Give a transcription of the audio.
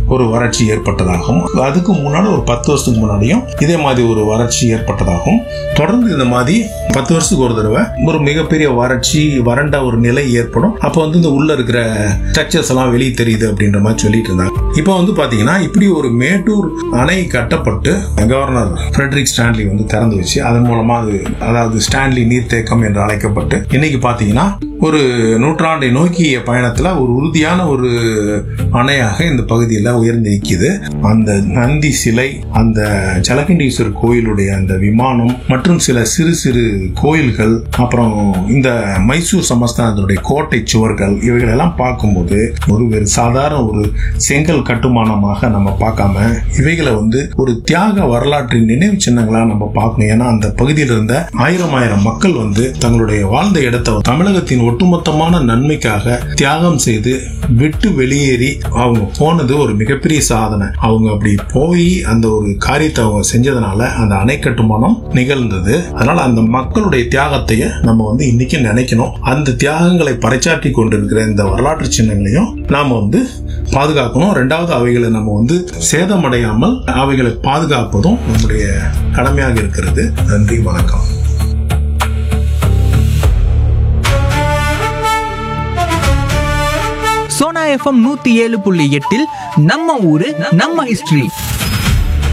ஒரு வறட்சி ஏற்பட்டதாகவும் அதுக்கு முன்னாடி ஒரு பத்து வருஷத்துக்கு முன்னாடியும் இதே மாதிரி ஒரு வறட்சி ஏற்பட்டதாகவும் தொடர்ந்து இந்த மாதிரி பத்து வருஷத்துக்கு ஒரு தடவை ஒரு மிகப்பெரிய வறட்சி வறண்ட ஒரு நிலை ஏற்படும் அப்போ வந்து இந்த உள்ள இருக்கிற ஸ்ட்ரக்சர்ஸ் எல்லாம் வெளியே தெரியுது அப்படின்ற மாதிரி சொல்லிட்டு இருந்தாங்க இப்போ வந்து பாத்தீங்கன்னா இப்படி ஒரு மேட்டூர் அணை கட்டப்பட்டு கவர்னர் ஃப்ரெட்ரிக் ஸ்டான்லி வந்து திறந்து வச்சு அதன் மூலமா அது அதாவது ஸ்டான்லி நீர்த்தேக்கம் என்று அழைக்கப்பட்டு இன்னைக்கு பாத்தீங்கன்னா ஒரு நூற்றாண்டை நோக்கிய பயணத்துல ஒரு உறுதியான ஒரு அணையாக இந்த பகுதியில் உயர்ந்து நிற்கிது அந்த நந்தி சிலை அந்த ஜலகண்டீஸ்வரர் கோயிலுடைய அந்த விமானம் மற்றும் சில சிறு சிறு கோயில்கள் அப்புறம் இந்த மைசூர் சமஸ்தானத்தினுடைய கோட்டை சுவர்கள் இவைகள் எல்லாம் பார்க்கும்போது ஒரு வெறு சாதாரண ஒரு செங்கல் கட்டுமானமாக நம்ம பார்க்காம இவைகளை வந்து ஒரு தியாக வரலாற்றின் நினைவு சின்னங்களா நம்ம பார்க்கணும் ஏன்னா அந்த பகுதியில் இருந்த ஆயிரம் ஆயிரம் மக்கள் வந்து தங்களுடைய வாழ்ந்த இடத்தை தமிழகத்தின் ஒட்டுமொத்தமான நன்மைக்காக தியாகம் செய்து விட்டு வெளியேறி அவங்க போனது ஒரு மிகப்பெரிய சாதனை அவங்க அப்படி போய் அந்த ஒரு காரியத்தை அவங்க செஞ்சதுனால அந்த அணை கட்டுமானம் நிகழ்ந்தது அதனால அந்த மக்களுடைய தியாகத்தையே நம்ம வந்து இன்னைக்கு நினைக்கணும் அந்த தியாகங்களை பறைச்சாற்றி கொண்டிருக்கிற இந்த வரலாற்று சின்னங்களையும் நாம வந்து பாதுகாக்கணும் ரெண்டாவது அவைகளை நம்ம வந்து சேதமடையாமல் அவைகளை பாதுகாப்பதும் நம்முடைய கடமையாக இருக்கிறது நன்றி வணக்கம் சோனா எஃப்எம் நூத்தி ஏழு புள்ளி எட்டில் நம்ம ஊரு நம்ம ஹிஸ்டரி